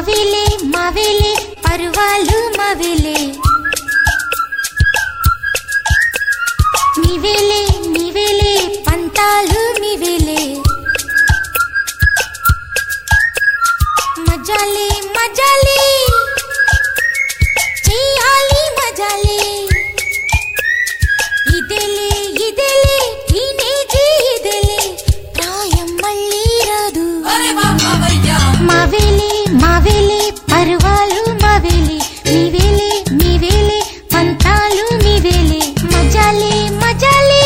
మవిలే మవిలే పర్వాలు మవిలే మివిలే మివిలే పంతాలు మివిలే మజాలే మజాలే చెయ్యాలి మజాలే ఇదేలే ఇదేలే టీనేజీ ఇదేలే ప్రాయం మళ్ళీ రాదు మావేలే మావేలే పర్వాలు మావేలే మీవేలే మీవేలే పంతాలు మీవేలే మజాలే మజాలే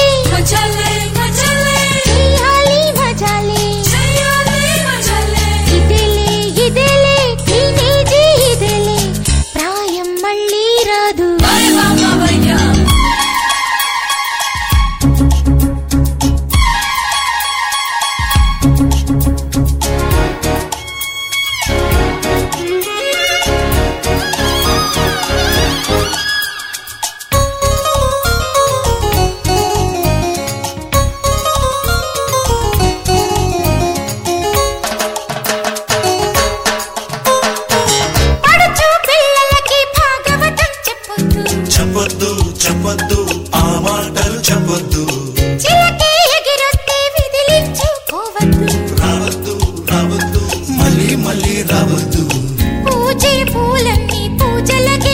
చెయ్యాలి మజాలే ఇదేలే ఇదేలే టీనేజీ ఇదేలే ప్రాయం మళ్ళీ రాదు పడుచు పిల్లలకి భాగవతం చెప్పొద్దు చెప్పొద్దు చెప్పొద్దు ఆ మాటలు చెప్పొద్దు చిలకే ఎగిరొస్తే విదిలించుకోవద్దు రావద్దు రావద్దు మళ్ళీ మళ్ళీ రావద్దు పూజే పూలన్నీ పూజలకే